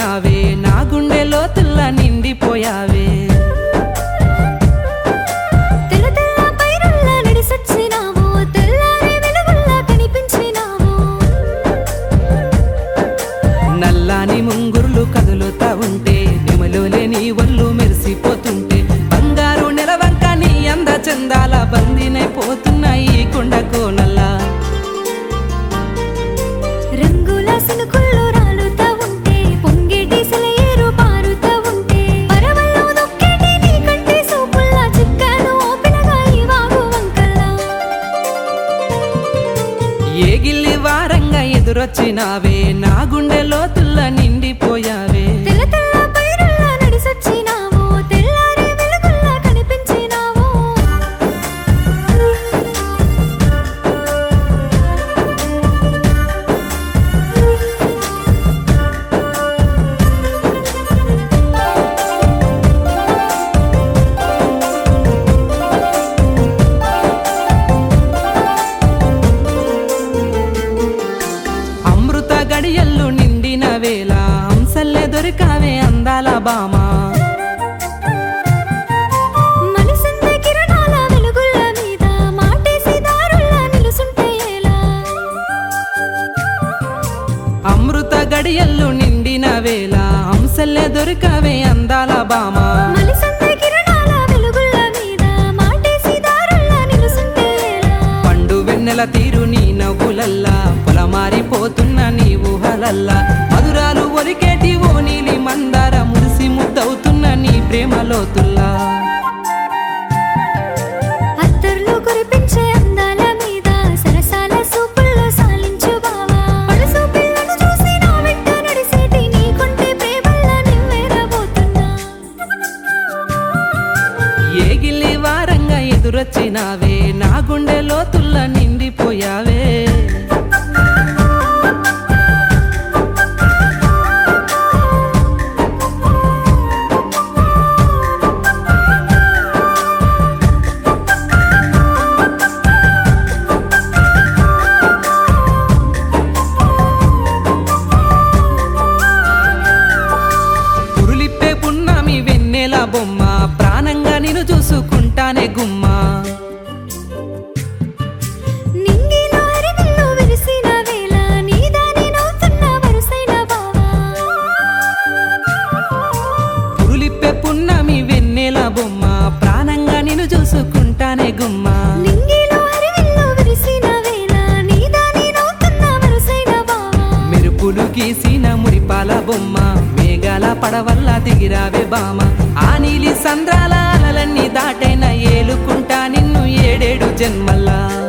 ఎదురొచ్చినావే నా గుండె లోతుల్లా నిండిపోయావే తెల్ల తెల్ల పైరుల్లా నడిసొచ్చినావు తెల్లారే వెలుగుల్లా కనిపించినావు నల్లాని ముంగురులు కదులుతా ఉంటే నెమలోలే నీ ఒళ్ళు మెరిసిపోతుంటే బంగారు నెలవంక నీ అంద చందాల బందినైపోతున్నాయి ఈ కొండ కోనల్లా రంగుల సినుకుల్లో రాలుతా ఉంటే పొంగేటి సెలయేరు పారుతా ఉంటే పరవల్లో నొక్కేటి నీ కంటి సూపుల్లా చిక్కాను ఓ పిల్లగా ఈ వాగు వంకల్లా ఏ గిల్లి వారంగా ఎదురొచ్చినావే నా గుండె లోతుల్లా నిండిపోయావే తెల్ల తెల్ల పైరుల్లా నడిసొచ్చినావు తెల్లారే వెలుగుల్లా కనిపించినావు అమృత గడియల్లు నిండిన వేళ అంశల్లే దొరికావే అందాల బామా మనసంత కిరణాల వెలుగుల మీద మాటేసి దారుల్లా నిలుసుంటే ఎలా అమృత గడియల్లు నిండిన వేళ అంశల్లే దొరికావే అందాల బామా మనసంత కిరణాల వెలుగుల మీద మాటేసి దారుల్లా నిలుసుంటే ఎలా పండు వెన్నెల తీరు నీ నవ్వులల్లా పొలమారిపోతున్న నీ ఊహలల్లా మధురాలు ఒలికేటి ఓ నీలి మందార మురిసి ముద్దవుతున్న నీ ప్రేమలోతుల్లా అత్తర్లు కురిపించే అందాల మీద సరసాల సూపుల్లో సాలించు బావా పడుసు పిల్లను చూసి నా వెంట నడిసేటి నీ కొంటే ప్రేమల్లా నివ్వెరబోతున్నా ఏ గిల్లి వారంగా ఎదురొచ్చినావే నా గుండె లోతుల్లా నిండిపోయావే పురులిప్పే పున్నమి వెన్నెల బొమ్మ ప్రాణంగా నిన్ను చూసుకుంటానే గుమ్మా నింగిలో అరివిల్లు విరిసిన వేళ నీదాని నవ్వుతున్న వరుసైన బావా పురులిప్పే పున్నమి వెన్నెల బొమ్మ ప్రాణంగా నిన్ను చూసుకుంటానే గుమ్మా నింగిలో అరివిల్లు విరిసిన వేళ నీదాని నవ్వుతున్న వరుసైన బావా మెరుపులు గీసిన మురిపాల బొమ్మ మేఘాల పడవల్ల దిగిరావే బామ ఆ నీలి సంద్రాల అలలన్నీ దాటైన ఏలుకుంటా నిన్ను ఏడేడు జన్మల్లా